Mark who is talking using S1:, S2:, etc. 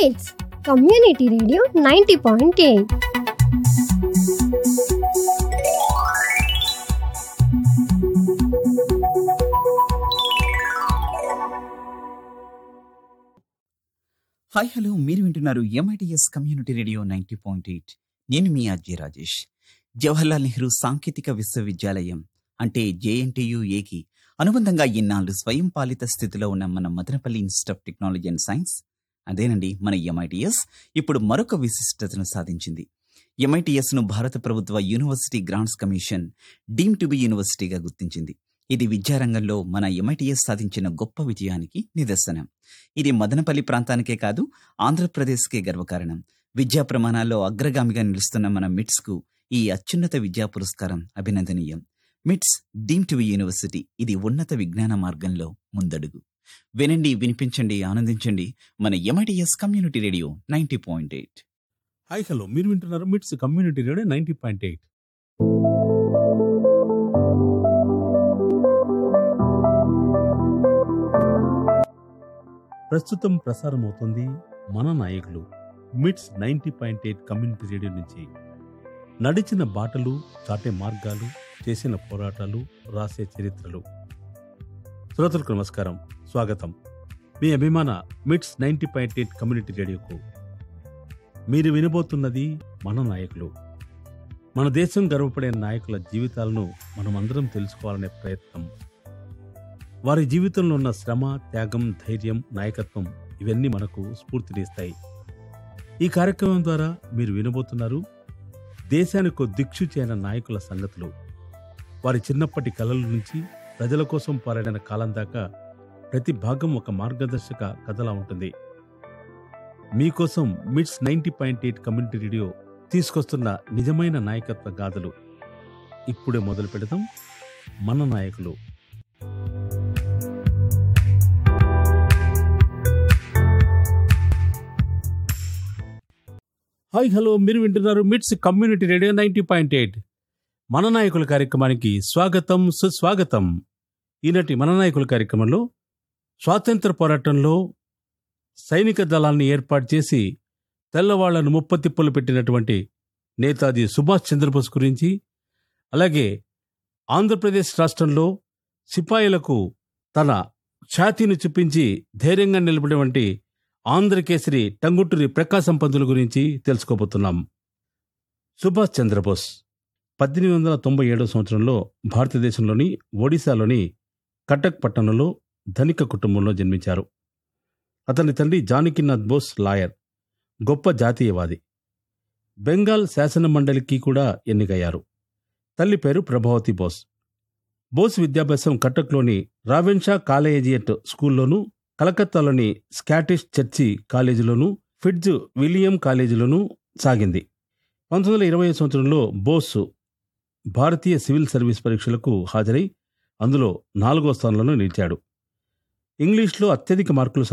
S1: MITS Community Radio 90.8.
S2: Hi hello మీరు వింటున్నారు MITS community radio ninety point eight నేను మీ అజయ్ రాజేష్ జవహర్లాల్ నెహ్రూ సాంకేతిక విశ్వవిద్యాలయం అంటే జేఎన్టీయు ఏకి అనుబంధంగా ఇన్నాళ్ళు స్వయం పాలిత స్థితిలో ఉన్న మన Madanapalle Institute of Technology and Science అదేనండి మన ఎంఐటిఎస్ ఇప్పుడు మరొక విశిష్టతను సాధించింది ఎంఐటిఎస్ ను భారత ప్రభుత్వ University Grants Commission deem to be యూనివర్సిటీగా గుర్తించింది ఇది విద్యారంగంలో మన ఎంఐటిఎస్ సాధించిన గొప్ప విజయానికి నిదర్శనం ఇది మదనపల్లి ప్రాంతానికే కాదు ఆంధ్రప్రదేశ్కే గర్వకారణం విద్యా ప్రమాణాల్లో అగ్రగామిగా నిలుస్తున్న మన మిట్స్ కు ఈ అత్యున్నత విద్యా పురస్కారం అభినందనీయం మిట్స్ డీమ్ టు యూనివర్సిటీ ఇది ఉన్నత విజ్ఞాన మార్గంలో ముందడుగు వినండి వినిపించండి ఆనందించండి మన MITS community radio ninety point eight
S3: hi hello మీరు వింటున్నారు MITS community radio ninety point eight ప్రస్తుతం ప్రసారం అవుతుంది మన నాయకులు MITS ninety point eight community radio నుంచి నడిచిన బాటలు చాటే మార్గాలు చేసిన పోరాటాలు రాసే చరిత్రలు శ్రోతలకు నమస్కారం స్వాగతం మీ అభిమాన MITS ninety point eight community రేడియోకు మీరు వినబోతున్నది మన నాయకులు మన దేశం గర్వపడే నాయకుల జీవితాలను మనమందరం తెలుసుకోవాలనే ప్రయత్నం వారి జీవితంలో ఉన్న శ్రమ త్యాగం ధైర్యం నాయకత్వం ఇవన్నీ మనకు స్ఫూర్తినిస్తాయి ఈ కార్యక్రమం ద్వారా మీరు వినబోతున్నారు దేశానికి ఓ దిక్సూచి అయిన నాయకుల సంగతులు వారి చిన్నప్పటి కలల నుంచి ప్రజల కోసం పోరాడిన కాలం దాకా ప్రతి భాగం ఒక మార్గదర్శక కథలా ఉంటుంది మీకోసం MITS ninety point eight community radio తీసుకొస్తున్న నిజమైన నాయకత్వ గాథలు ఇప్పుడే మొదలు పెడదాం మన నాయకులు హాయ్ హలో మీరు వింటున్నారు MITS community radio ninety point eight మన నాయకుల కార్యక్రమానికి స్వాగతం సుస్వాగతం ఈనాటి మన నాయకుల కార్యక్రమంలో స్వాతంత్ర పోరాటంలో సైనిక దళాన్ని ఏర్పాటు చేసి తెల్లవాళ్లను ముప్పతిప్పలు పెట్టినటువంటి నేతాజీ సుభాష్ చంద్రబోస్ గురించి అలాగే ఆంధ్రప్రదేశ్ రాష్ట్రంలో సిపాయిలకు తన ఛాతీని చూపించి ధైర్యంగా నిలబడినటువంటి ఆంధ్రకేసరి టంగుటూరి ప్రకాశం పంతుల గురించి తెలుసుకోబోతున్నాం సుభాష్ చంద్రబోస్ పద్దెనిమిది వందల తొంభై ఏడవ సంవత్సరంలో భారతదేశంలోని ఒడిశాలోని కటక్ పట్టణంలో ధనిక కుటుంబంలో జన్మించారు అతని తండ్రి జానకినాథ్ బోస్ లాయర్ గొప్ప జాతీయవాది బెంగాల్ శాసన మండలికి కూడా ఎన్నికయ్యారు తల్లి పేరు ప్రభావతి బోస్ బోస్ విద్యాభ్యాసం కటక్లోని రావెన్షా కాలేజియట్ స్కూల్లోనూ కలకత్తాలోని స్కాటిష్ చర్చి కాలేజీలోనూ ఫిడ్జ్ విలియం కాలేజీలోనూ సాగింది పంతొమ్మిది వందల ఇరవై సంవత్సరంలో బోస్ భారతీయ సివిల్ సర్వీస్ పరీక్షలకు హాజరై అందులో నాలుగో స్థానంలో నిలిచాడు ఇంగ్లీష్లో అత్యధిక మార్కులు